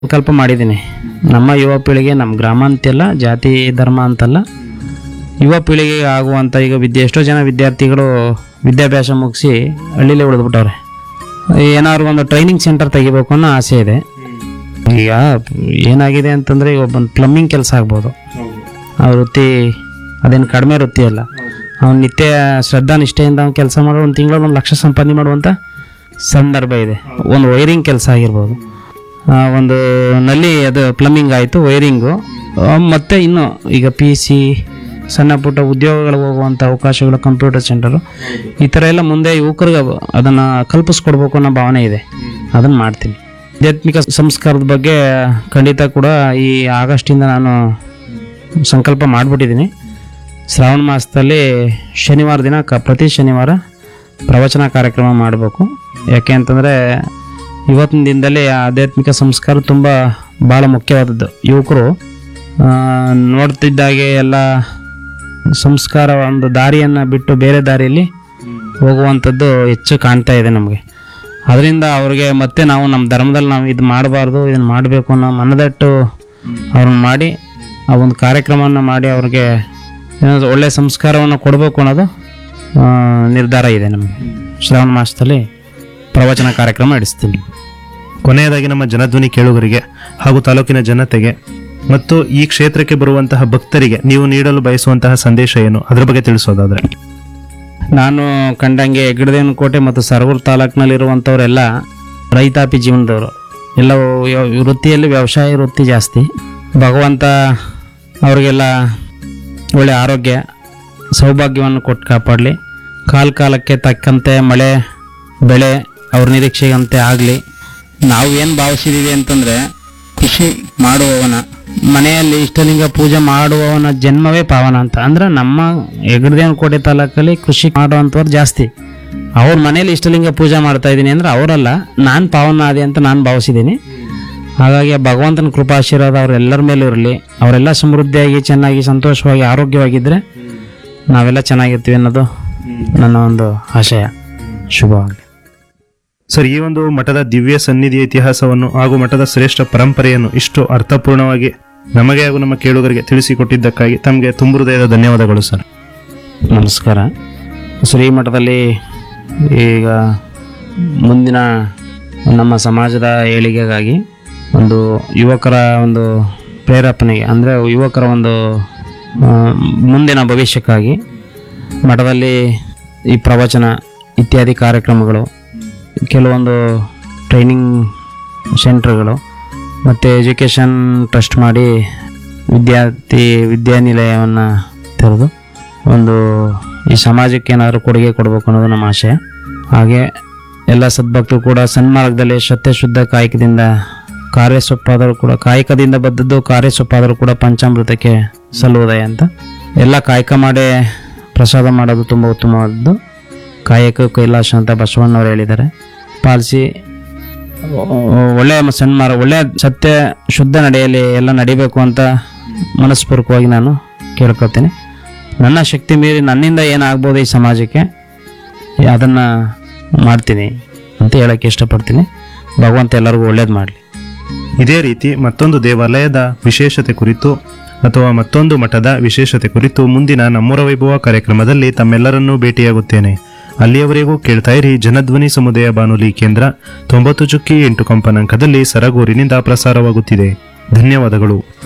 ಸಂಕಲ್ಪ ಮಾಡಿದ್ದೀನಿ ನಮ್ಮ ಯುವ ಪೀಳಿಗೆ ನಮ್ಮ ಗ್ರಾಮ ಅಂತೆಲ್ಲ ಜಾತಿ ಧರ್ಮ ಅಂತಲ್ಲ ಯುವ ಪೀಳಿಗೆಗೆ ಆಗುವಂಥ ಈಗ ವಿದ್ಯೆ ಎಷ್ಟೋ ಜನ ವಿದ್ಯಾರ್ಥಿಗಳು ವಿದ್ಯಾಭ್ಯಾಸ ಮುಗಿಸಿ ಹಳ್ಳಿಲೇ ಉಳಿದ್ಬಿಟ್ಟವ್ರೆ ಏನಾದ್ರು ಒಂದು ಟ್ರೈನಿಂಗ್ ಸೆಂಟರ್ ತೆಗಿಬೇಕು ಅನ್ನೋ ಆಸೆ ಇದೆ ಈಗ ಏನಾಗಿದೆ ಅಂತಂದರೆ ಈಗ ಒಬ್ಬ ಪ್ಲಮ್ಮಿಂಗ್ ಕೆಲಸ ಆಗ್ಬೋದು ಆ ವೃತ್ತಿ ಅದೇನು ಕಡಿಮೆ ವೃತ್ತಿ ಅಲ್ಲ ಅವ್ನು ನಿತ್ಯ ಶ್ರದ್ಧಾ ನಿಷ್ಠೆಯಿಂದ ಅವ್ನು ಕೆಲಸ ಮಾಡೋ ಒಂದು ತಿಂಗಳು ಒಂದು ಲಕ್ಷ ಸಂಪಾದನೆ ಮಾಡುವಂಥ ಸಂದರ್ಭ ಇದೆ ಒಂದು ವೈರಿಂಗ್ ಕೆಲಸ ಆಗಿರ್ಬೋದು ಆ, ಒಂದು ನಲ್ಲಿ ಅದು ಪ್ಲಮ್ಮಿಂಗ್ ಆಯಿತು ವೈರಿಂಗು ಮತ್ತು ಇನ್ನು ಈಗ ಪಿ ಸಿ ಸಣ್ಣ ಪುಟ್ಟ ಉದ್ಯೋಗಗಳಿಗೆ ಹೋಗುವಂಥ ಅವಕಾಶಗಳು ಕಂಪ್ಯೂಟರ್ ಸೆಂಟರು ಈ ಥರ ಎಲ್ಲ ಮುಂದೆ ಯುವಕರಿಗೆ ಅದನ್ನು ಕಲ್ಪಿಸ್ಕೊಡ್ಬೇಕು ಅನ್ನೋ ಭಾವನೆ ಇದೆ ಅದನ್ನು ಮಾಡ್ತೀನಿ ಆಧ್ಯಾತ್ಮಿಕ ಸಂಸ್ಕಾರದ ಬಗ್ಗೆ ಖಂಡಿತ ಕೂಡ ಈ ಆಗಸ್ಟಿಂದ ನಾನು ಸಂಕಲ್ಪ ಮಾಡಿಬಿಟ್ಟಿದ್ದೀನಿ ಶ್ರಾವಣ ಮಾಸದಲ್ಲಿ ಶನಿವಾರ ದಿನ ಕ ಪ್ರತಿ ಶನಿವಾರ ಪ್ರವಚನ ಕಾರ್ಯಕ್ರಮ ಮಾಡಬೇಕು ಯಾಕೆ ಅಂತಂದರೆ ಇವತ್ತಿನ ದಿನದಲ್ಲಿ ಆಧ್ಯಾತ್ಮಿಕ ಸಂಸ್ಕಾರ ತುಂಬ ಭಾಳ ಮುಖ್ಯವಾದದ್ದು ಯುವಕರು ಆ, ನೋಡ್ತಿದ್ದಾಗೆ ಎಲ್ಲ ಸಂಸ್ಕಾರ ಒಂದು ದಾರಿಯನ್ನು ಬಿಟ್ಟು ಬೇರೆ ದಾರಿಯಲ್ಲಿ ಹೋಗುವಂಥದ್ದು ಹೆಚ್ಚು ಕಾಣ್ತಾ ಇದೆ ನಮಗೆ ಅದರಿಂದ ಅವ್ರಿಗೆ ಮತ್ತೆ ನಾವು ನಮ್ಮ ಧರ್ಮದಲ್ಲಿ ನಾವು ಇದು ಮಾಡಬಾರ್ದು ಇದನ್ನು ಮಾಡಬೇಕು ಅನ್ನೋ ಮನದಟ್ಟು ಅವ್ರನ್ನ ಮಾಡಿ ಆ ಒಂದು ಕಾರ್ಯಕ್ರಮವನ್ನು ಮಾಡಿ ಅವ್ರಿಗೆ ಏನಾದ್ರು ಒಳ್ಳೆಯ ಸಂಸ್ಕಾರವನ್ನು ಕೊಡಬೇಕು ಅನ್ನೋದು ಆ, ನಿರ್ಧಾರ ಇದೆ ನಮಗೆ ಶ್ರಾವಣ ಮಾಸದಲ್ಲಿ ಪ್ರವಚನ ಕಾರ್ಯಕ್ರಮ ನಡೆಸ್ತೀನಿ ಕೊನೆಯದಾಗಿ ನಮ್ಮ ಜನಧ್ವನಿ ಕೇಳುಗರಿಗೆ ಹಾಗೂ ತಾಲೂಕಿನ ಜನತೆಗೆ ಮತ್ತು ಈ ಕ್ಷೇತ್ರಕ್ಕೆ ಬರುವಂತಹ ಭಕ್ತರಿಗೆ ನೀವು ನೀಡಲು ಬಯಸುವಂತಹ ಸಂದೇಶ ಏನು ಅದ್ರ ಬಗ್ಗೆ ತಿಳಿಸೋದಾದ್ರೆ ನಾನು ಕಂಡಂಗೆ ಹೆಗ್ಗಡದೇವನ ಕೋಟೆ ಮತ್ತು ಸರಗೂರು ತಾಲೂಕಿನಲ್ಲಿರುವಂಥವರೆಲ್ಲ ರೈತಾಪಿ ಜೀವನದವರು ಎಲ್ಲ ವ್ಯ- ವೃತ್ತಿಯಲ್ಲಿ ವ್ಯವಸಾಯ ವೃತ್ತಿ ಜಾಸ್ತಿ ಭಗವಂತ ಅವರಿಗೆಲ್ಲ ಒಳ್ಳೆಯ ಆರೋಗ್ಯ ಸೌಭಾಗ್ಯವನ್ನು ಕೊಟ್ಟು ಕಾಪಾಡಲಿ ಕಾಲ ಕಾಲಕ್ಕೆ ತಕ್ಕಂತೆ ಮಳೆ ಬೆಳೆ ಅವ್ರ ನಿರೀಕ್ಷೆಗಂತೆ ಆಗಲಿ ನಾವು ಏನು ಭಾವಿಸಿದ್ದೀವಿ ಅಂತಂದರೆ ಕೃಷಿ ಮಾಡುವವನ ಮನೆಯಲ್ಲಿ ಇಷ್ಟಲಿಂಗ ಪೂಜೆ ಮಾಡುವವನ ಜನ್ಮವೇ ಪಾವನ ಅಂತ ಅಂದ್ರೆ ನಮ್ಮ ಹೆಗ್ಗಡದೇವನ ಕೋಟೆ ತಾಲೂಕಲ್ಲಿ ಕೃಷಿ ಮಾಡುವಂಥವ್ರು ಜಾಸ್ತಿ ಅವ್ರ ಮನೇಲಿ ಇಷ್ಟಲಿಂಗ ಪೂಜೆ ಮಾಡ್ತಾ ಇದ್ದೀನಿ ಅಂದ್ರೆ ಅವರಲ್ಲ ನಾನು ಪಾವನ ಆದೆ ಅಂತ ನಾನು ಭಾವಿಸಿದ್ದೀನಿ ಹಾಗಾಗಿ ಆ ಭಗವಂತನ ಕೃಪಾಶೀರ್ವಾದ ಅವರೆಲ್ಲರ ಮೇಲೂ ಇರಲಿ ಅವರೆಲ್ಲ ಸಮೃದ್ಧಿಯಾಗಿ ಚೆನ್ನಾಗಿ ಸಂತೋಷವಾಗಿ ಆರೋಗ್ಯವಾಗಿದ್ದರೆ ನಾವೆಲ್ಲ ಚೆನ್ನಾಗಿರ್ತೀವಿ ಅನ್ನೋದು ನನ್ನ ಒಂದು ಆಶಯ ಶುಭವಾಗಲಿ ಸರ್ ಈ ಒಂದು ಮಠದ ದಿವ್ಯ ಸನ್ನಿಧಿಯ ಇತಿಹಾಸವನ್ನು ಹಾಗೂ ಮಠದ ಶ್ರೇಷ್ಠ ಪರಂಪರೆಯನ್ನು ಇಷ್ಟು ಅರ್ಥಪೂರ್ಣವಾಗಿ ನಮಗೆ ಹಾಗೂ ನಮ್ಮ ಕೇಳುಗರಿಗೆ ತಿಳಿಸಿಕೊಟ್ಟಿದ್ದಕ್ಕಾಗಿ ತಮಗೆ ತುಂಬ ಹೃದಯದ ಧನ್ಯವಾದಗಳು ಸರ್ ನಮಸ್ಕಾರ ಶ್ರೀಮಠದಲ್ಲಿ ಈಗ ಮುಂದಿನ ನಮ್ಮ ಸಮಾಜದ ಏಳಿಗೆಗಾಗಿ ಒಂದು ಯುವಕರ ಒಂದು ಪ್ರೇರೇಪಣೆಗೆ ಅಂದರೆ ಯುವಕರ ಒಂದು ಆ, ಮುಂದಿನ ಭವಿಷ್ಯಕ್ಕಾಗಿ ಮಠದಲ್ಲಿ ಈ ಪ್ರವಚನ ಇತ್ಯಾದಿ ಕಾರ್ಯಕ್ರಮಗಳು ಕೆಲವೊಂದು ಟ್ರೈನಿಂಗ್ ಸೆಂಟ್ರ್ಗಳು ಮತ್ತು ಎಜುಕೇಷನ್ ಟ್ರಸ್ಟ್ ಮಾಡಿ ವಿದ್ಯಾರ್ಥಿ ವಿದ್ಯಾನಿಲಯವನ್ನು ತೆರೆದು ಒಂದು ಈ ಸಮಾಜಕ್ಕೆ ಏನಾದರೂ ಕೊಡುಗೆ ಕೊಡಬೇಕು ಅನ್ನೋದು ನಮ್ಮ ಆಶಯ ಹಾಗೆ ಎಲ್ಲ ಸದ್ಭಕ್ತರು ಕೂಡ ಸನ್ಮಾರ್ಗದಲ್ಲಿ ಸತ್ಯ ಶುದ್ಧ ಕಾಯಕದಿಂದ ಕಾರ್ಯಸೊಪ್ಪಾದರೂ ಕೂಡ ಕಾಯಕದಿಂದ ಬದ್ದದ್ದು ಕಾರ್ಯಸೊಪ್ಪಾದರೂ ಕೂಡ ಪಂಚಾಮೃತಕ್ಕೆ ಸಲ್ಲುವುದಯ ಅಂತ ಎಲ್ಲ ಕಾಯಕ ಮಾಡೇ ಪ್ರಸಾದ ಮಾಡೋದು ತುಂಬ ಉತ್ತಮವಾದದ್ದು ಕಾಯಕ ಕೈಲಾಸ ಅಂತ ಬಸವಣ್ಣವ್ರು ಹೇಳಿದ್ದಾರೆ ಪಾಲಿಸಿ ಒಳ್ಳೆಯ ಸನ್ಮಾರ ಒಳ್ಳೆಯ ಸತ್ಯ ಶುದ್ಧ ನಡೆಯಲ್ಲಿ ಎಲ್ಲ ನಡಿಬೇಕು ಅಂತ ಮನಸ್ಪೂರ್ವಕವಾಗಿ ನಾನು ಕೇಳ್ಕೊತೀನಿ ನನ್ನ ಶಕ್ತಿ ಮೀರಿ ನನ್ನಿಂದ ಏನಾಗ್ಬೋದು ಈ ಸಮಾಜಕ್ಕೆ ಅದನ್ನು ಮಾಡ್ತೀನಿ ಅಂತ ಹೇಳೋಕ್ಕೆ ಇಷ್ಟಪಡ್ತೀನಿ ಭಗವಂತ ಎಲ್ಲರಿಗೂ ಒಳ್ಳೇದು ಮಾಡಲಿ ಇದೇ ರೀತಿ ಮತ್ತೊಂದು ದೇವಾಲಯದ ವಿಶೇಷತೆ ಕುರಿತು ಅಥವಾ ಮತ್ತೊಂದು ಮಠದ ವಿಶೇಷತೆ ಕುರಿತು ಮುಂದಿನ ನಮ್ಮೂರ ವೈಭವ ಕಾರ್ಯಕ್ರಮದಲ್ಲಿ ತಮ್ಮೆಲ್ಲರನ್ನೂ ಭೇಟಿಯಾಗುತ್ತೇನೆ ಅಲ್ಲಿಯವರೆಗೂ ಕೇಳ್ತಾ ಇರಿ ಜನಧ್ವನಿ ಸಮುದಾಯ ಬಾನುಲಿ ಕೇಂದ್ರ ತೊಂಬತ್ತು ಚುಕ್ಕಿ ಎಂಟು ಕಂಪನಾಂಕದಲ್ಲಿ ಸರಗೂರಿನಿಂದ ಪ್ರಸಾರವಾಗುತ್ತಿದೆ ಧನ್ಯವಾದಗಳು